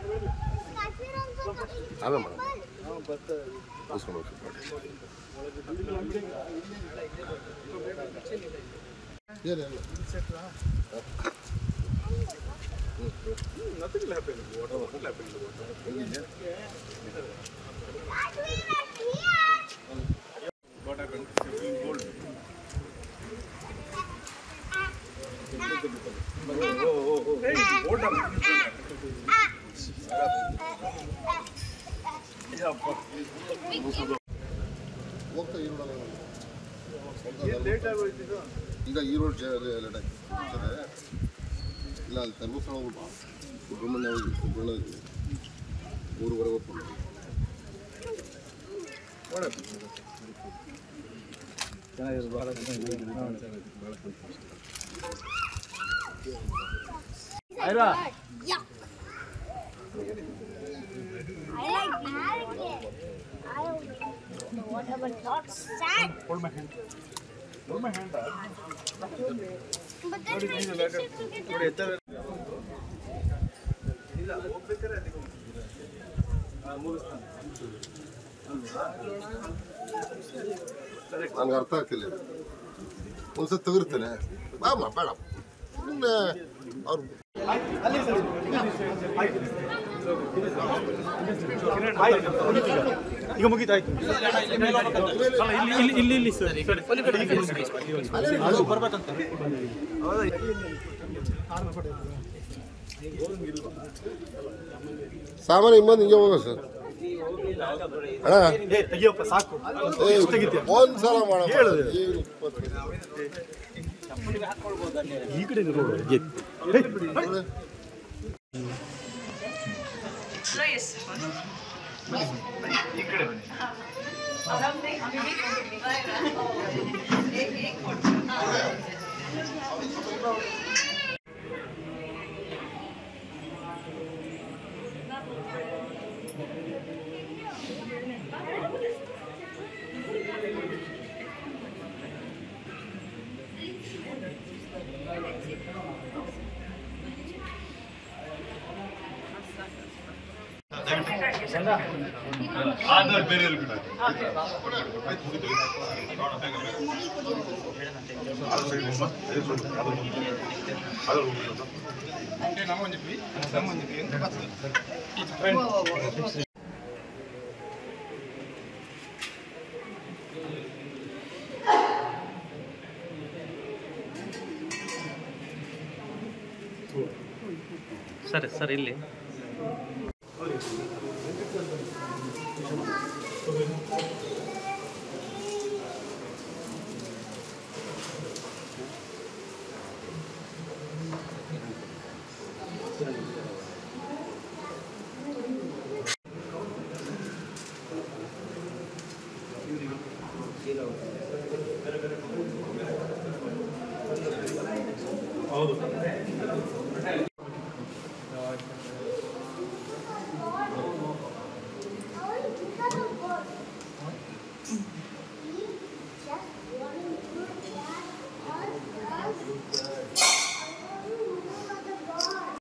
ಆಮೇಲೆ ಮಾಡೋಣ ಮುಗಿಸ್ಕೊಂಡು ಹೋಗ್ತೀನಿ ನೋಡಿ ಏನಿಲ್ಲ ಹೋಗ್ತಾ ಈರೋಡಲ್ಲ ಈಗ ಈರೋಡ್ ಲೇಟ್ ಆಗಿ ಇಲ್ಲ ಅಲ್ಲಿ ಧರ್ಮಸ್ಥಳ ಹೋಗ್ಬಿಟ್ಟು ಸುಬ್ರಹ್ಮಣ್ಯ ಹೋಗಿ Subrahmanya ಊರುವರೆಗೆ ಹೋಗ್ಕೊಂಡು Yuck. I like marriage. I don't know. Whatever, not sad. Hold my hand. Hold my hand. But then my sister took it down. ನನಗೆ ಅರ್ಥ ಆಗ್ತಿಲ್ಲ ಇದು. ಒಂದ್ಸತಿ ತೆಗಿರ್ತೇನೆ ಬಾಮ್ಮ ಬೇಡ ಸುಮ್ಮನೆ ಅವ್ರು ಈಗ ಮುಗೀತಾಯ್ತು ಅಲ್ಲ ಇಲ್ಲಿ ಇಲ್ಲಿ ಇಲ್ಲಿ ಇಲ್ಲಿ ಸರ್ ಅದು ಬರ್ಬೇಕಂತ ಸಾಮಾನ್ಯ ಹಿಂಬಂದು ಹಿಂಗೆ ಹೋಗೋ ಸರ್ ಅಣ್ಣ ಏ ತೆಗಿಯಪ್ಪ ಸಾಕು ಏ, ಎಷ್ಟು ತೆಗಿತೀಯ ಒಂದ್ ಸಲ ಮಾಡ ಹೇಳಿದೆ. ಈ ಕಡೆ ನೋಡು ಎತ್ತು. ಹೇ, ಸರಿ ಸರ್ ಇಲ್ಲಿ ಸರ್